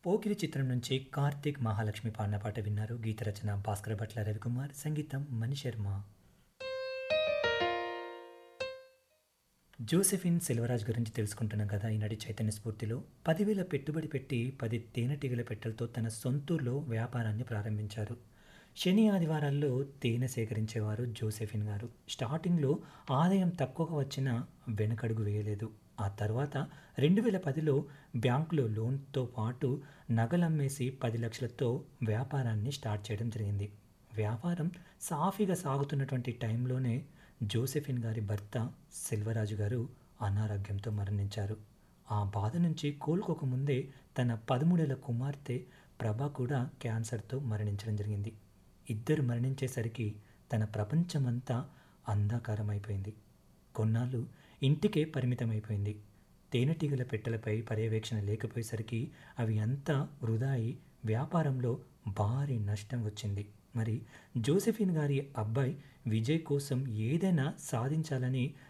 పోకిరి చిత్రం నుంచి కార్తీక్ మహాలక్ష్మి పాడిన పాట విన్నారు గీత రచన భాస్కర్ భట్ల రవికుమార్ సంగీతం మణి శర్మ జోసెఫిన్ సెల్వరాజ్ గురించి తెలుసుకుంటున్నాం కదా ఈనాటి చైతన్య స్ఫూర్తిలో పదివేల పెట్టుబడి పెట్టి పది తేనెటీగల పెట్టెలతో తన సొంతూరులో వ్యాపారాన్ని ప్రారంభించారు శని ఆదివారాల్లో తేనె సేకరించేవారు జోసెఫిన్ గారు స్టార్టింగ్లో ఆదాయం తక్కువగా వచ్చినా వెనకడుగు వేయలేదు ఆ తర్వాత రెండు వేల పదిలో బ్యాంకులో లోన్తో పాటు నగలమ్మేసి పది లక్షలతో వ్యాపారాన్ని స్టార్ట్ చేయడం జరిగింది వ్యాపారం సాఫీగా సాగుతున్నటువంటి టైంలోనే జోసెఫిన్ గారి భర్త సెల్వరాజు గారు అనారోగ్యంతో మరణించారు ఆ బాధ నుంచి కోలుకోకముందే తన పదమూడేళ్ల కుమార్తె ప్రభ కూడా క్యాన్సర్తో మరణించడం జరిగింది ఇద్దరు మరణించేసరికి తన ప్రపంచమంతా అంధకారమైపోయింది కొన్నాళ్ళు ఇంటికే పరిమితమైపోయింది తేనెటీగల పెట్టెలపై పర్యవేక్షణ లేకపోయేసరికి అవి అంతా వృధా అయి వ్యాపారంలో భారీ నష్టం వచ్చింది మరి జోసెఫిన్ గారి అబ్బాయి విజయ్ కోసం ఏదైనా సాధించాలని